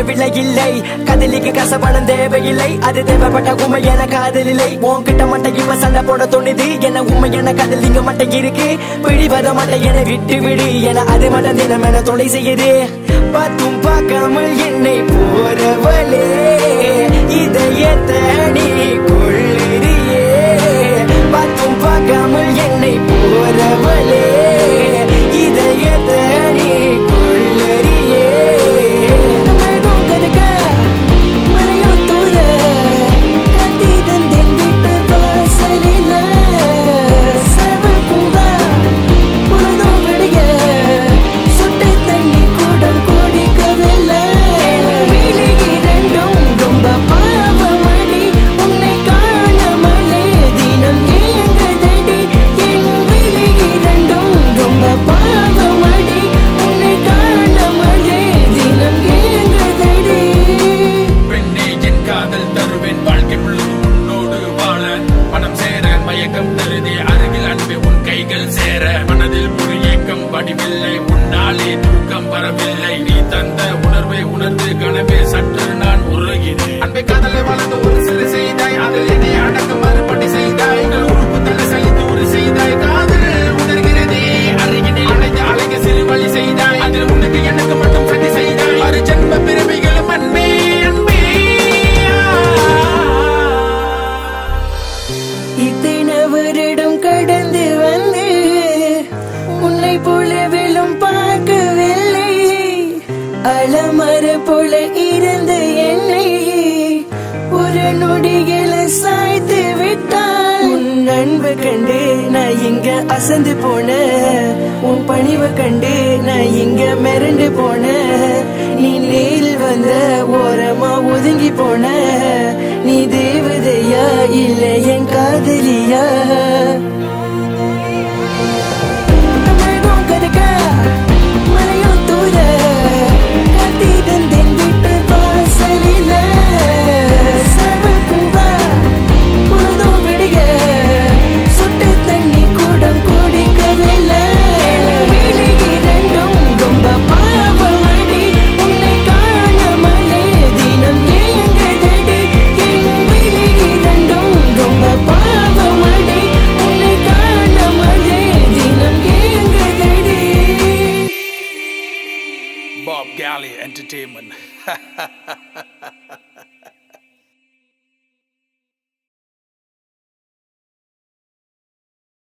விலை இல்லை கதலிக்கு கசப்பணம் தேவையில்லை அது தேவைப்பட்ட உண்மை என காதல் இல்லை உன்கிட்ட மட்டும் இப்ப சண்டை போட தோணுது என உண்மை என காதல் இங்க மட்டும் இருக்கு பிடிவத மட்டும் என விட்டு விடு என அது மட்டும் தினம் என தொலை செய்யுது பார்த்தும் பார்க்காமல் என்னை போறவளே இதயத்தை நீ கொள்ளுறியே பார்த்தும் பார்க்காமல் என்னை போறவளே இதயத்தை நீ கொள்ளுறியே மழகும் கருக, மழையும் தூர, கத்தி தந்தேன் வீட்டு வாசலில. செவல் பூங்கா, பொழுதும் விடிய, சுட்ட தண்ணி கூடம் குடிக்கவில்லை. விழி இரண்டும் ரொம்ப பாவமடி, உன்னை காணாமலே தினம் ஏங்குதடி. என் விழி இரண்டும் ரொம்ப பாவமடி, உன்னை காணாமலே தினம் ஏங்குதடி. பெண்ணே என் காதல் தருவேன் வாழ்க்கை முழுதும் உன்னோடு வாழ மனம் சேர மயக்கம் தருதே அருகில் அன்பே உன் கைகள் சேர மனதில் ஒரு ஏக்கம் வடிவில்லை உன்னாலே தூக்கம் வரவில்லை நீ தந்த உணர்வை உணர்ந்து கனவே சற்று நான் உருகிறேன் அன்பை காதலை வளர்ந்து ஒரு சிறு செய்தாய் அதில் என்னை அடக்க மறுபடி செய்தாய் எங்கள் உறுப்பு தலை சலித்து ஒரு செய்தாய் காதல் உணர்கிறதே அருகினில் அழைத்து அழைக்க சிறு வழி செய்தாய் அதில் உனக்கு எனக்கு மட்டும் சதி செய்தாய் மறு ஜென்ம பிறவிகளும் அன்பே அன்பே இத்தனை வருடம் கடந்து வந்து உன்னை போலவிலும் பார்க்கவில்லை அலமர போல இருந்த என்னை ஒரு நொடியில சாய்த்து விட்டால் உன் அன்பு கண்டு நான் இங்க அசந்து போன உன் பணிவை கண்டு நான் இங்க மிரண்டு போன நீ நேரில் வந்த ஓரமா ஒதுங்கி போன நீ தேவதையா இல்ல என் காதலியா தமிழகம் கருக, மழையும் தூர, கத்தி தந்தேன் வீட்டு வாசலில. செவல் பூங்கா, பொழுதும் விடிய, சுட்ட தண்ணி கூடம் குடிக்கவில்லை. விழி இரண்டும் ரொம்ப பாவமடி, உன்னை காணாமலே தினம் ஏங்குதடி. என் விழி இரண்டும் ரொம்ப பாவமடி, உன்னை காணாமலே தினம் ஏங்குதடி. Bob Galley Entertainment